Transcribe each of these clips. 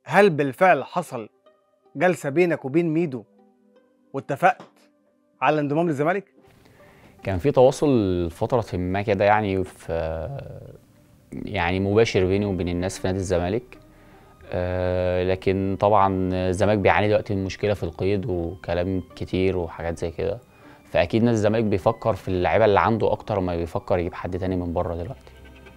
هل بالفعل حصل جلسه بينك وبين ميدو واتفقت على الانضمام للزمالك؟ كان في تواصل فترة ما كده يعني في يعني مباشر بيني وبين الناس في نادي الزمالك آه، لكن طبعا الزمالك بيعاني دلوقتي من مشكلة في القيد وكلام كتير وحاجات زي كده فأكيد نادي الزمالك بيفكر في اللعيبة اللي عنده أكتر ما بيفكر يجيب حد تاني من بره دلوقتي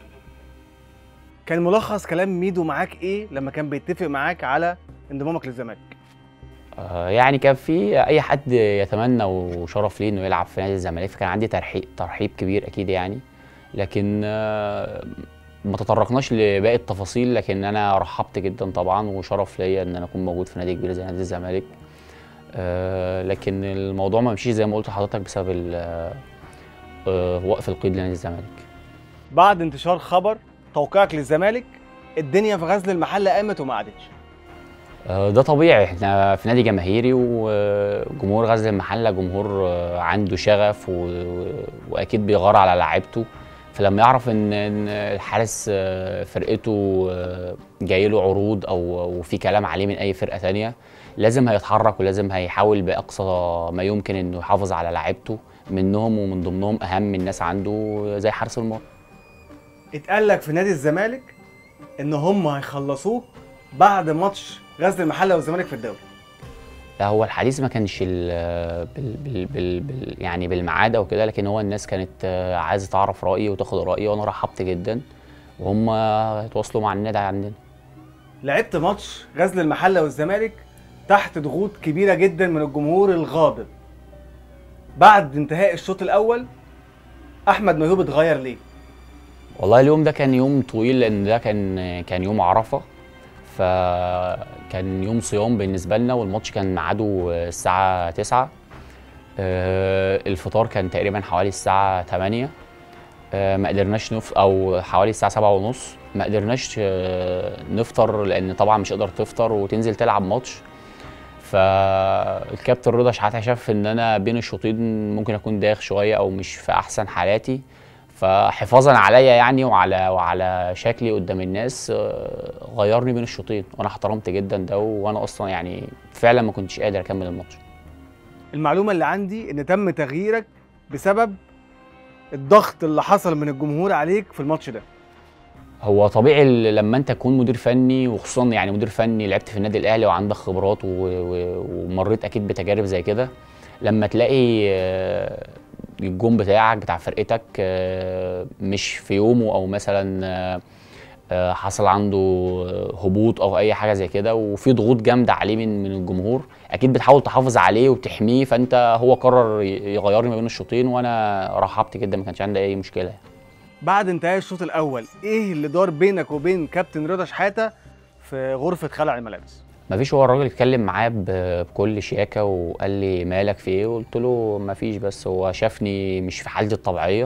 كان ملخص كلام ميدو معاك ايه لما كان بيتفق معاك على انضمامك للزمالك؟ آه، يعني كان في اي حد يتمنى وشرف ليه انه يلعب في نادي الزمالك فكان عندي ترحيب ترحيب كبير اكيد يعني لكن آه، ما تطرقناش لباقي التفاصيل لكن انا رحبت جدا طبعا وشرف ليا ان انا اكون موجود في نادي كبير زي نادي الزمالك آه، لكن الموضوع ما مشيش زي ما قلت لحضرتك بسبب ال- آه، وقف القيد لنادي الزمالك بعد انتشار خبر توقيعك للزمالك الدنيا في غزل المحله قامت وما قعدتش آه، ده طبيعي احنا في نادي جماهيري وجمهور غزل المحله جمهور آه، عنده شغف و... واكيد بيغار على لعيبته فلما يعرف ان إن الحارس آه، فرقته آه، جاي له عروض او وفي كلام عليه من اي فرقه تانية لازم هيتحرك ولازم هيحاول باقصى ما يمكن انه يحافظ على لعيبته منهم ومن ضمنهم اهم الناس عنده زي حارس المرمى اتقال لك في نادي الزمالك ان هم هيخلصوك بعد ماتش غزل المحله والزمالك في الدوري لا هو الحديث ما كانش ال- بال بال بال بال يعني بالميعاد او كده لكن هو الناس كانت آه، عايزه تعرف رايي وتاخد رايي وانا رحبت جدا وهم اتواصلوا مع النادي عندنا لعبت ماتش غزل المحله والزمالك تحت ضغوط كبيره جدا من الجمهور الغاضب بعد انتهاء الشوط الاول احمد ميهوب اتغير ليه والله اليوم ده كان يوم طويل لان ده كان كان يوم عرفه فكان يوم صيام بالنسبه لنا والماتش كان ميعاده الساعه 9 آه، الفطار كان تقريبا حوالي الساعه 8 آه، ما قدرناش نف او حوالي الساعه 7 ونص ما قدرناش آه، نفطر لان طبعا مش قدر تفطر وتنزل تلعب ماتش فالكابتن رضا شحاته شاف ان انا بين الشوطين ممكن اكون دايخ شويه او مش في احسن حالاتي فحفاظا عليا يعني وعلى وعلى شكلي قدام الناس آه، غيرني بين الشوطين وانا احترمت جدا ده وانا اصلا يعني فعلا ما كنتش قادر اكمل الماتش المعلومه اللي عندي ان تم تغييرك بسبب الضغط اللي حصل من الجمهور عليك في الماتش ده هو طبيعي ال- لما انت تكون مدير فني وخصوصا يعني مدير فني لعبت في النادي الاهلي وعندك خبرات و- و- ومريت اكيد بتجارب زي كده لما تلاقي آه، الجون بتاعك بتاع فرقتك آه، مش في يومه او مثلا آه، آه، حصل عنده هبوط او اي حاجه زي كده وفي ضغوط جامده عليه من من الجمهور اكيد بتحاول تحافظ عليه وتحميه فانت هو قرر ي- يغيرني ما بين الشوطين وانا رحبت جدا ما كانش عندي اي مشكله يعني. بعد انتهاء الشوط الاول ايه اللي دار بينك وبين كابتن رضا شحاته في غرفه خلع الملابس مفيش هو الراجل اتكلم معايا ب- بكل شياكه وقال لي مالك في ايه قلت له مفيش بس هو شافني مش في حالتي الطبيعيه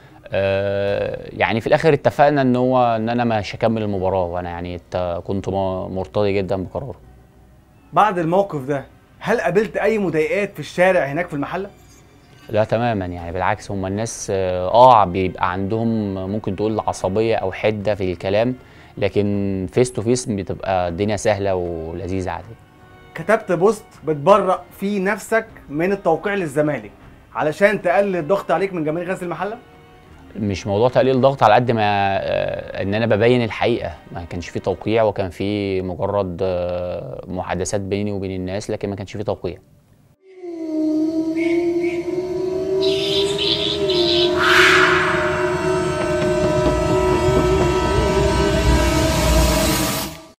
آه، يعني في الاخر اتفقنا ان هو ان انا مش هكمل المباراه وانا يعني ات- كنت م- مرتضي جدا بقراره بعد الموقف ده هل قابلت اي مضايقات في الشارع هناك في المحله لا تماما يعني بالعكس هم الناس اه آه، بيبقى عندهم ممكن تقول عصبيه او حده في الكلام لكن فيس تو فيس بتبقى الدنيا سهله ولذيذه عادي كتبت بوست بتبرأ فيه نفسك من التوقيع للزمالك علشان تقلل الضغط عليك من جماهير غزل المحله مش موضوع تقليل ضغط على قد ما آه، ان انا ببين الحقيقه ما كانش في توقيع وكان في مجرد آه، محادثات بيني وبين الناس لكن ما كانش في توقيع